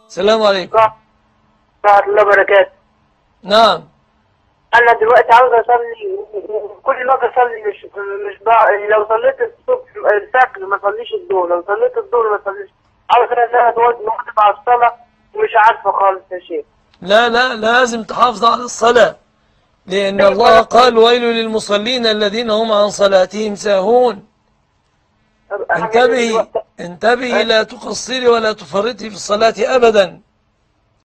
السلام عليكم ورحمة الله وبركاته نعم أنا دلوقتي عاوز أصلي كل ما أجي أصلي مش مش بقى لو صليت الصبح الفجر ما أصليش الظهر لو صليت الظهر ما أصليش عاوز أنا أنا دلوقتي واحدة مع الصلاة ومش عارفة خالص يا شيخ لا لا لازم تحافظ على الصلاة لأن الله قال ويل للمصلين الذين هم عن صلاتهم ساهون طب أعمل إيه انتبهي دلوقتي؟ انتبهي لا تقصري ولا تفرطي في الصلاة أبدا